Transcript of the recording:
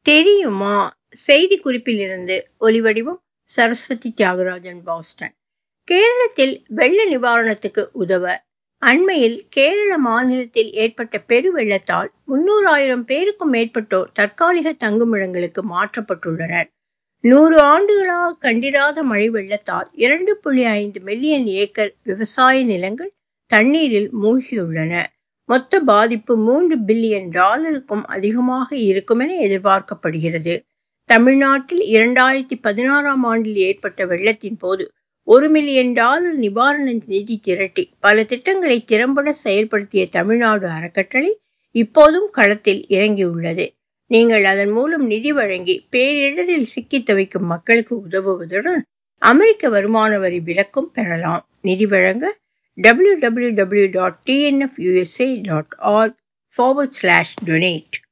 தெரியுமா செய்தி குறிப்பிலிருந்து ஒலிவடிவம் சரஸ்வதி தியாகராஜன் பாஸ்டன் கேரளத்தில் வெள்ள நிவாரணத்துக்கு உதவ அண்மையில் கேரள மாநிலத்தில் ஏற்பட்ட பெரு வெள்ளத்தால் முன்னூறாயிரம் பேருக்கும் மேற்பட்டோர் தற்காலிக தங்குமிடங்களுக்கு மாற்றப்பட்டுள்ளனர் நூறு ஆண்டுகளாக கண்டிராத மழை வெள்ளத்தால் இரண்டு புள்ளி ஐந்து மில்லியன் ஏக்கர் விவசாய நிலங்கள் தண்ணீரில் மூழ்கியுள்ளன மொத்த பாதிப்பு மூன்று பில்லியன் டாலருக்கும் அதிகமாக இருக்கும் என எதிர்பார்க்கப்படுகிறது தமிழ்நாட்டில் இரண்டாயிரத்தி பதினாறாம் ஆண்டில் ஏற்பட்ட வெள்ளத்தின் போது ஒரு மில்லியன் டாலர் நிவாரண நிதி திரட்டி பல திட்டங்களை திறம்பட செயல்படுத்திய தமிழ்நாடு அறக்கட்டளை இப்போதும் களத்தில் இறங்கியுள்ளது நீங்கள் அதன் மூலம் நிதி வழங்கி பேரிடரில் சிக்கி தவிக்கும் மக்களுக்கு உதவுவதுடன் அமெரிக்க வருமான வரி விலக்கும் பெறலாம் நிதி வழங்க www.tnfusa.org forward slash donate